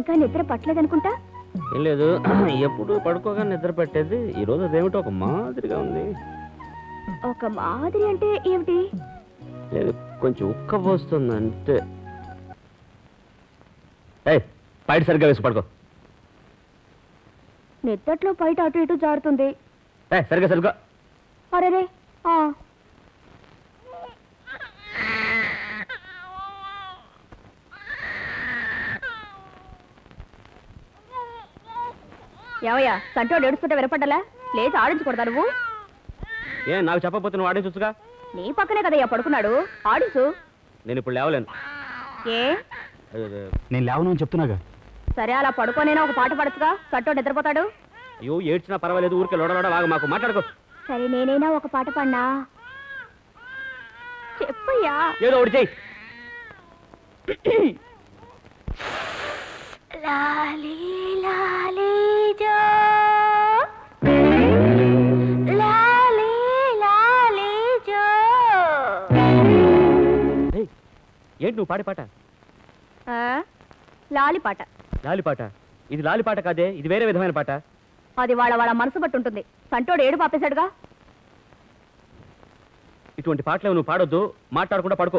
ఇంకా నిద్ర పట్టలేదనుకుంటా ఏం లేదు ఎప్పుడు పడుకోగా నిద్ర పెట్టేది ఈ రోజు అదేమిటో ఒక మాదిరిగా ఉంది ఒక మాదిరి అంటే ఏమిటి లేదు కొంచెం ఉక్క పోస్తుంది అంటే ఏయ్ బయట సరిగ్గా వేసి పడుకో నిద్దట్లో బయట అటు ఇటు జారుతుంది ఏ సరిగ్గా సరిగ్గా అరేరే ఆ. ఏమయ్యా సంటోడు ఏడుస్తుంటే వినపడ్డలా లేచి ఆడించకూడదా నువ్వు ఏ నాకు చెప్పకపోతే నువ్వు ఆడించొచ్చుగా నీ పక్కనే కదయ్యా పడుకున్నాడు ఆడించు నేను ఇప్పుడు లేవలేను ఏ అదే, అదే. నేను లేవను అని చెప్తున్నాగా సరే అలా పడుకోనైనా ఒక పాట పడచ్చుగా సంటోడు నిద్రపోతాడు అయ్యో ఏడ్చినా పర్వాలేదు ఊరికే లోడలోడ వాగా మాకు మాట్లాడుకో సరే నేనైనా ఒక పాట పాడినా చెప్పయ్యా ఏదో ఒకటి చెయ్యి లాలీ లాలీ జో లాలీ లాలీ జో ఏయ్, ఏంటి నువ్వు పాడే పాట ఆ, లాలి పాట లాలి పాట ఇది లాలి పాట కాదే ఇది వేరే విధమైన పాట అది వాళ్ళ వాళ్ళ మనసు బట్టి ఉంటుంది సంటోడు ఏడు పాపేశాడుగా ఇటువంటి పాటలు నువ్వు పాడొద్దు మాట్లాడకుండా పడుకో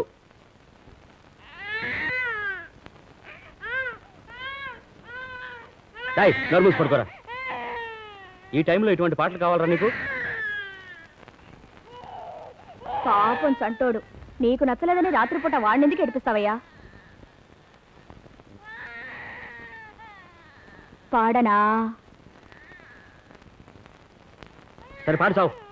డాయ్ నోరు మూసి పడుకోరా ఈ టైంలో ఇటువంటి పాటలు కావాలరా నీకు పాపం సంటోడు నీకు నచ్చలేదని రాత్రిపూట వాడినెందుకు ఏడిపిస్తావయ్యా పాడనా సరే పాడు చావు